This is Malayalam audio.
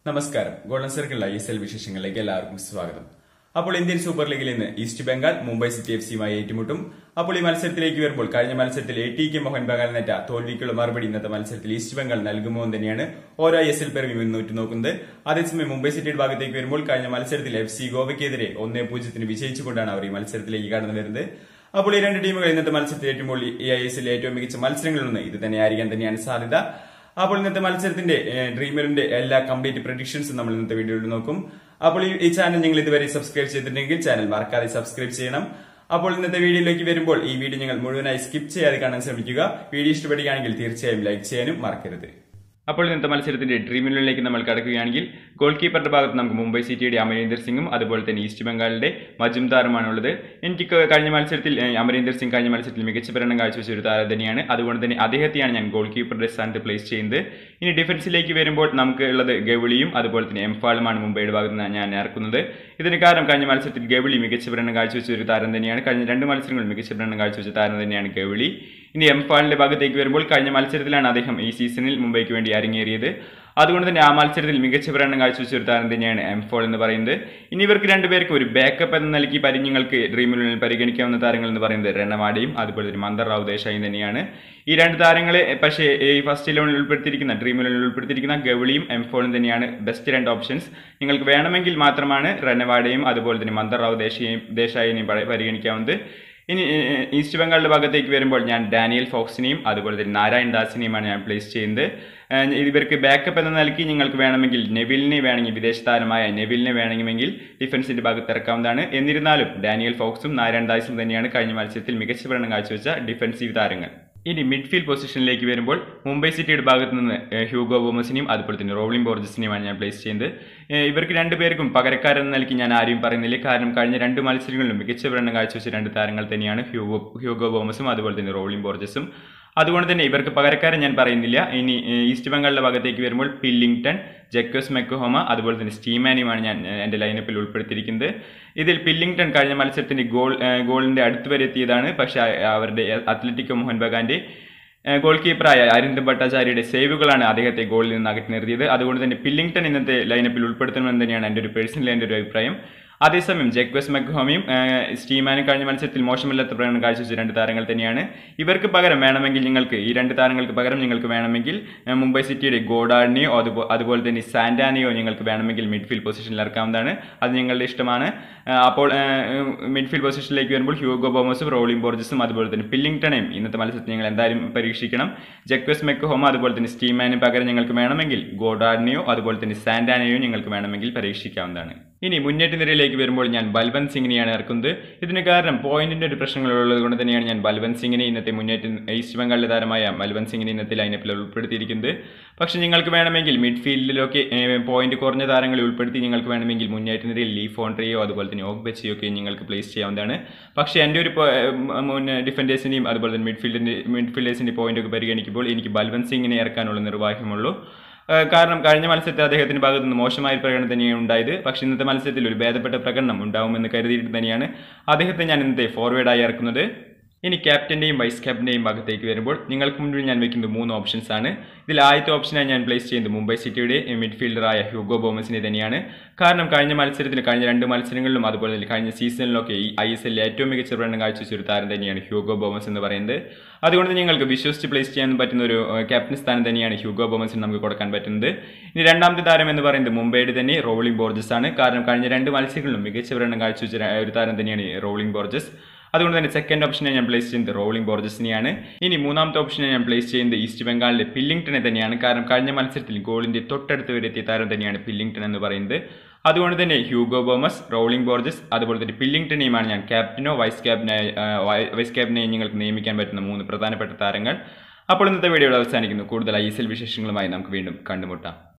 നമസ്കാരം golden circle I S L വിശേഷങ്ങളിലേക്ക് എല്ലാവർക്കും സ്വാഗതം അപ്പോൾ ഇന്ത്യൻ സൂപ്പർ ലീഗിൽ ഇന്ന് East Bengal Mumbai city F സിയുമായി ഏറ്റുമുട്ടും അപ്പോൾ ഈ മത്സരത്തിലേക്ക് വരുമ്പോൾ കഴിഞ്ഞ മത്സരത്തിൽ A T K Mohan Bagan നേറ്റ തോൽവിക്കുള്ള മറുപടി ഇന്നത്തെ മത്സരത്തിൽ ഈസ്റ്റ് ബംഗാൾ നൽകുമോ എന്ന് തന്നെയാണ് ഓരോ ഐ എസ് എൽ പേരും മുന്നോട്ട് നോക്കുന്നത് അതേസമയം മുംബൈ സിറ്റിയുടെ ഭാഗത്തേക്ക് വരുമ്പോൾ കഴിഞ്ഞ മത്സരത്തിൽ എഫ് സി ഗോവയ്ക്കെതിരെ ഒന്നേ പൂജ്യത്തിന് വിജയിച്ചുകൊണ്ടാണ് അവർ ഈ മത്സരത്തിലേക്ക് കടന്നു വരുന്നത് അപ്പോൾ ഈ രണ്ട് ടീമുകൾ ഇന്നത്തെ മത്സരത്തിൽ ഏറ്റുമ്പോൾ ഈ ഐ എസ് എൽ ഏറ്റവും മികച്ച മത്സരങ്ങളിലൊന്ന് ഇത് തന്നെയായിരിക്കാൻ തന്നെയാണ് സാധ്യത അപ്പോൾ ഇന്നത്തെ മത്സരത്തിന്റെ ഡ്രീമറിന്റെ എല്ലാ കംപ്ലീറ്റ് പ്രഡിക്ഷൻസും നമ്മൾ ഇന്നത്തെ വീഡിയോയിൽ നോക്കും അപ്പോൾ ഈ- ഈ ചാനൽ നിങ്ങൾ ഇതുവരെ സബ്സ്ക്രൈബ് ചെയ്തിട്ടുണ്ടെങ്കിൽ ചാനൽ മറക്കാതെ സബ്സ്ക്രൈബ് ചെയ്യണം അപ്പോൾ ഇന്നത്തെ വീഡിയോയിലേക്ക് വരുമ്പോൾ ഈ വീഡിയോ നിങ്ങൾ മുഴുവനായി സ്കിപ്പ് ചെയ്യാതെ കാണാൻ ശ്രമിക്കുക വീഡിയോ ഇഷ്ടപ്പെടുകയാണെങ്കിൽ തീർച്ചയായും ലൈക്ക് ചെയ്യാനും മറക്കരുത് അപ്പോൾ ഇന്നത്തെ മത്സരത്തിന്റെ ഡ്രീമിലേക്ക് നമ്മൾ കടക്കുകയാണെങ്കിൽ ഗോൾ കീപ്പറുടെ ഭാഗത്ത് നമുക്ക് മുംബൈ സിറ്റിയുടെ അമരീന്ദർ സിംഗും അതുപോലെ തന്നെ ഈസ്റ്റ് ബംഗാളിന്റെ മജുംദാറുമാണുള്ളത് എനിക്ക് ക- കഴിഞ്ഞ മത്സരത്തിൽ ഏഹ്, അമരീന്ദർ സിംഗ് കഴിഞ്ഞ മത്സരത്തിൽ മികച്ച പ്രകടനം കാഴ്ചവെച്ച ഒരു താരം തന്നെയാണ് അതുകൊണ്ട് തന്നെ അദ്ദേഹത്തെയാണ് ഞാൻ ഗോൾ കീപ്പറുടെ സ്ഥാനത്ത് പ്ലേസ് ചെയ്യുന്നത് ഇനി ഡിഫൻസിലേക്ക് വരുമ്പോൾ നമുക്ക് ഉള്ളത് ഗവിളിയും അതുപോലെ തന്നെ എംഫാളുമാണ് മുംബൈയുടെ ഭാഗത്ത് നിന്ന് ഞാൻ ഇറക്കുന്നത് ഇതിന് കാരണം കഴിഞ്ഞ മത്സരത്തിൽ ഗവിളി മികച്ച പ്രകടനം കാഴ്ചവെച്ച ഒരു താരം തന്നെയാണ് കഴിഞ്ഞ രണ്ട് മത്സരങ്ങളിൽ മികച്ച പ്രകടനം കാഴ്ചവെച്ച താരം തന്നെയാണ് ഗവിളി ഇനി എംഫാളിന്റെ ഭാഗത്തേക്ക് വരുമ്പോൾ കഴിഞ്ഞ മത്സരത്തിലാണ് അദ്ദേഹം ഈ സീസണിൽ മുംബൈക്ക് വേണ്ടി അരങ്ങേറിയത് അതുകൊണ്ട് തന്നെ ആ മത്സരത്തിൽ മികച്ച പ്രകടനം കാഴ്ചവെച്ച ഒരു താരം തന്നെയാണ് എംഫോൾ എന്ന് പറയുന്നത് ഇനി ഇവർക്ക് രണ്ടുപേർക്കും ഒരു ബാക്കപ്പ് എന്ന നിലയ്ക്ക് പരിഞ്ഞങ്ങൾക്ക് ഡ്രീമിലുള്ളിൽ പരിഗണിക്കാവുന്ന താരങ്ങൾ എന്ന് പറയുന്നത് റെണവാഡിയും അതുപോലെ തന്നെ മന്ദർ റാവു ദേശായും തന്നെയാണ് ഈ രണ്ട് താരങ്ങളെ പക്ഷേ ഈ ഫസ്റ്റ് ഇലവനിൽ ഉൾപ്പെടുത്തിയിരിക്കുന്ന ഡ്രീമിലുള്ളിൽ ഉൾപ്പെടുത്തിയിരിക്കുന്ന ഗവിളിയും എംഫോളും തന്നെയാണ് ബെസ്റ്റ് രണ്ട് ഓപ്ഷൻസ് നിങ്ങൾക്ക് വേണമെങ്കിൽ മാത്രമാണ് റെനവാഡയും അതുപോലെ തന്നെ മന്ദർ റാവു ദേശീയം ദേശായിനെയും പരി- പരിഗണിക്കാവുന്നത് ഇനി ഏഹ്, ഈസ്റ്റ് ബംഗാളിന്റെ ഭാഗത്തേക്ക് വരുമ്പോൾ ഞാൻ ഡാനിയൽ ഫോക്സിനെയും അതുപോലെ തന്നെ നാരായൺ ദാസിനെയുമാണ് ഞാൻ പ്ലേസ് ചെയ്യുന്നത് ഏഹ്, ഇവർക്ക് ബാക്കപ്പ് എന്ന നിലയ്ക്ക് നിങ്ങൾക്ക് വേണമെങ്കിൽ നെവിലിനെ വേണമെങ്കിൽ വിദേശ താരമായ നെവിലിനെ വേണമെങ്കിൽ ഡിഫൻസിന്റെ ഭാഗത്ത് ഇറക്കാവുന്നതാണ് എന്നിരുന്നാലും ഡാനിയൽ ഫോക്സും നാരായൺ ദാസും തന്നെയാണ് കഴിഞ്ഞ മത്സരത്തിൽ മികച്ച പ്രകടനം കാഴ്ചവെച്ച ഡിഫൻസീവ് താരങ്ങൾ ഇനി മിഡ്ഫീൽഡ് പൊസിഷനിലേക്ക് വരുമ്പോൾ മുംബൈ സിറ്റിയുടെ ഭാഗത്ത് നിന്ന് ഏഹ്, ഹ്യൂഗോ ബോമസിനെയും അതുപോലെ തന്നെ റോബ്ലിംഗ് ബോർജസിനെയുമാണ് ഞാൻ പ്ലേസ് ചെയ്യുന്നത് ഏഹ്, ഇവർക്ക് രണ്ടുപേർക്കും പകരക്കാരെന്ന നിലയ്ക്ക് ഞാൻ ആരെയും പറയുന്നില്ല കാരണം കഴിഞ്ഞ രണ്ട് മത്സരങ്ങളിലും മികച്ച പ്രകടനം കാഴ്ചവെച്ച രണ്ട് താരങ്ങൾ തന്നെയാണ് ഹ്യൂഗോ ഹ്യൂഗോ ബോമസും അതുപോലെ തന്നെ റോബ്ലിംഗ് ബോർജസും അതുകൊണ്ട് തന്നെ ഇവർക്ക് പകരക്കാരൻ ഞാൻ പറയുന്നില്ല ഇനി ഏഹ്, ഈസ്റ്റ് ബംഗാളിന്റെ ഭാഗത്തേക്ക് വരുമ്പോൾ പില്ലിംഗ്ടൺ ജക്കോസ് മെക്കോഹോമ അതുപോലെ തന്നെ സ്റ്റീമാനിയുമാണ് ഞാൻ ഏഹ്, എൻ്റെ ലൈനപ്പിൽ ഉൾപ്പെടുത്തിയിരിക്കുന്നത് ഇതിൽ പില്ലിംഗ്ടൺ കഴിഞ്ഞ മത്സരത്തിന്റെ ഗോൾ ഏഹ്, ഗോളിന്റെ അടുത്ത് വരെ എത്തിയതാണ് പക്ഷേ ആ- അവരുടെ അത്ലറ്റിക്കോ മോഹൻ ബഗാന്റെ ഏഹ്, ഗോൾ കീപ്പറായ അരിന്ദ് ഭട്ടാചാര്യയുടെ സേവുകളാണ് അദ്ദേഹത്തെ ഗോളിൽ നിന്ന് അകറ്റി നിർത്തിയത് അതുകൊണ്ട് തന്നെ പില്ലിംഗ്ടൺ ഇന്നത്തെ ലൈനപ്പിൽ ഉൾപ്പെടുത്തണമെന്ന് തന്നെയാണ് എൻ്റെ ഒരു പേഴ്സണൽ എൻ്റെ ഒരു അഭിപ്രായം അതേസമയം ജക്വസ് മെക്ഹോമിയും സ്റ്റീമാനും കഴിഞ്ഞ മത്സരത്തിൽ മോശമില്ലാത്ത പ്രകടനം കാഴ്ചവെച്ച രണ്ട് താരങ്ങൾ തന്നെയാണ് ഇവർക്ക് പകരം വേണമെങ്കിൽ നിങ്ങൾക്ക് ഈ രണ്ട് താരങ്ങൾക്ക് പകരം നിങ്ങൾക്ക് വേണമെങ്കിൽ ഏഹ്, മുംബൈ സിറ്റിയുടെ ഗോഡാർഡിനെയോ അതുപോ- അതുപോലെ തന്നെ സാന്റാനെയോ നിങ്ങൾക്ക് വേണമെങ്കിൽ മിഡ്ഫീൽഡ് പൊസിഷനിൽ ഇറക്കാവുന്നതാണ് അത് നിങ്ങളുടെ ഇഷ്ടമാണ് ഏഹ്, അപ്പോൾ മിഡ്ഫീൽഡ് പൊസിഷനിലേക്ക് വരുമ്പോൾ ഹ്യൂഗോ ബോമസും റോളിംഗ് ബോർജസും അതുപോലെ തന്നെ പില്ലിംഗ്ടണെയും ഇന്നത്തെ മത്സരത്തിൽ നിങ്ങൾ എന്തായാലും പരീക്ഷിക്കണം ജക്വസ് മെക്കഹോമ അതുപോലെ തന്നെ സ്റ്റീമാനും പകരം നിങ്ങൾക്ക് വേണമെങ്കിൽ ഗോഡാർഡിനെയോ അതുപോലെ തന്നെ സാന്റാനെയോ നിങ്ങൾക്ക് വേണമെങ്കിൽ പരീക്ഷിക്കാവുന്നതാണ് ഇനി മുന്നേറ്റ നിരയിലേക്ക് വരുമ്പോൾ ഞാൻ ബൽവന്ത് സിംഗിനെയാണ് ഇറക്കുന്നത് ഇതിന് കാരണം പോയിന്റിന്റെ ഒരു പ്രശ്നങ്ങളുള്ളത് കൊണ്ട് തന്നെയാണ് ഞാൻ ബൽവന്ത് സിംഗിനെ ഇന്നത്തെ മുന്നേറ്റ ഈസ്റ്റ് ബംഗാളിലെ താരമായ ബൽവന്ത് സിംഗിനെ ഇന്നത്തെ ലൈനപ്പിൽ ഉൾപ്പെടുത്തിയിരിക്കുന്നത് പക്ഷേ നിങ്ങൾക്ക് വേണമെങ്കിൽ മിഡ്ഫീൽഡിലൊക്കെ പോയിന്റ് കുറഞ്ഞ താരങ്ങളെ ഉൾപ്പെടുത്തി നിങ്ങൾക്ക് വേണമെങ്കിൽ മുന്നേറ്റ നിരയിൽ ലീ ഫോൺട്രിയോ അതുപോലെ തന്നെ ഓഗ്ബെച്ചിയോ ഒക്കെ നിങ്ങൾക്ക് പ്ലേസ് ചെയ്യാവുന്നതാണ് പക്ഷേ എൻ്റെ ഒരു പോ- ഏഹ് മുൻ ഡിഫൻഡേഴ്സിൻ്റെയും അതുപോലെ തന്നെ മിഡ്ഫീൽഡിൻ്റെ മിഡ്ഫീൽഡേഴ്സിൻ്റെ പോയിന്റ് ഒക്കെ പരിഗണിക്കുമ്പോൾ എനിക്ക് ബൽവന്ത് സിംഗിനെ ഇറക്കാനുള്ള നിർവാഹ്യമുള്ളൂ ഏഹ് കാരണം കഴിഞ്ഞ മത്സരത്തിൽ അദ്ദേഹത്തിന്റെ ഭാഗത്ത് നിന്ന് മോശമായ പ്രകടനം തന്നെയാണ് ഉണ്ടായത് പക്ഷേ ഇന്നത്തെ മത്സരത്തിൽ ഒരു ഭേദപ്പെട്ട പ്രകടനം ഉണ്ടാവുമെന്ന് കരുതിയിട്ട് തന്നെയാണ് അദ്ദേഹത്തെ ഞാൻ ഇന്നത്തെ ഫോർവേഡായി ഇറക്കുന്നത് ഇനി ക്യാപ്റ്റന്റെയും വൈസ് ക്യാപ്റ്റന്റെയും ഭാഗത്തേക്ക് വരുമ്പോൾ നിങ്ങൾക്ക് മുന്നിൽ ഞാൻ വെക്കുന്നത് മൂന്ന് ഓപ്ഷൻസ് ആണ് ഇതിൽ ആദ്യത്തെ ഓപ്ഷനായി ഞാൻ പ്ലേസ് ചെയ്യുന്നത് മുംബൈ സിറ്റിയുടെ മിഡ്ഫീൽഡറായ ഹ്യൂഗോ ബോമസിനെ തന്നെയാണ് കാരണം കഴിഞ്ഞ മത്സരത്തിൽ കഴിഞ്ഞ രണ്ട് മത്സരങ്ങളിലും അതുപോലെ തന്നെ കഴിഞ്ഞ സീസണിലൊക്കെ ഈ ഐ എസ് എല്ലിൽ ഏറ്റവും മികച്ച പ്രകടനം കാഴ്ചവെച്ച ഒരു താരം തന്നെയാണ് ഹ്യൂഗോ ബോമസ് എന്ന് പറയുന്നത് അതുകൊണ്ട് തന്നെ നിങ്ങൾക്ക് വിശ്വസിച്ച് പ്ലേസ് ചെയ്യാൻ പറ്റുന്ന ഒരു ക്യാപ്റ്റൻ സ്ഥാനം തന്നെയാണ് ഹ്യൂഗോ ബോമസിന് നമുക്ക് കൊടുക്കാൻ പറ്റുന്നത് ഇനി രണ്ടാമത്തെ താരം എന്ന് പറയുന്നത് മുംബൈയുടെ തന്നെ റോളിംഗ് ബോർജസ് ആണ് കാരണം കഴിഞ്ഞ രണ്ട് മത്സരങ്ങളിലും മികച്ച പ്രകടനം കാഴ്ചവെച്ച ര- ഒരു താരം തന്നെയാണ് ഈ റോളിംഗ് ബോർജസ് അതുകൊണ്ട് തന്നെ സെക്കൻഡ് ഓപ്ഷനെ ഞാൻ പ്ലേസ് ചെയ്യുന്നത് റോളിംഗ് ബോർജസിനെയാണ് ഇനി മൂന്നാമത്തെ ഓപ്ഷനെ ഞാൻ പ്ലേസ് ചെയ്യുന്നത് ഈസ്റ്റ് ബംഗാളിലെ പില്ലിംഗ്ടനെ തന്നെയാണ് കാരണം കഴിഞ്ഞ മത്സരത്തിൽ ഗോളിന്റെ തൊട്ടടുത്ത് വരെ എത്തിയ താരം തന്നെയാണ് പില്ലിംഗ്ടൺ എന്ന് പറയുന്നത് അതുകൊണ്ട് തന്നെ ഹ്യൂഗോ ബോമസ് റോളിംഗ് ബോർജസ് അതുപോലെ തന്നെ പില്ലിംഗ്ടനെയുമാണ് ഞാൻ ക്യാപ്റ്റനോ വൈസ് ക്യാപ്റ്റനായി വൈസ് ക്യാപ്റ്റനെയോ നിങ്ങൾക്ക് നിയമിക്കാൻ പറ്റുന്ന മൂന്ന് പ്രധാനപ്പെട്ട താരങ്ങൾ അപ്പോൾ ഇന്നത്തെ വീഡിയോ ഇവിടെ അവസാനിക്കുന്നു കൂടുതൽ ഐ എസ് എൽ വിശേഷങ്ങളുമായി നമുക്ക് വീണ്ടും കണ്ടുമുട്ടാം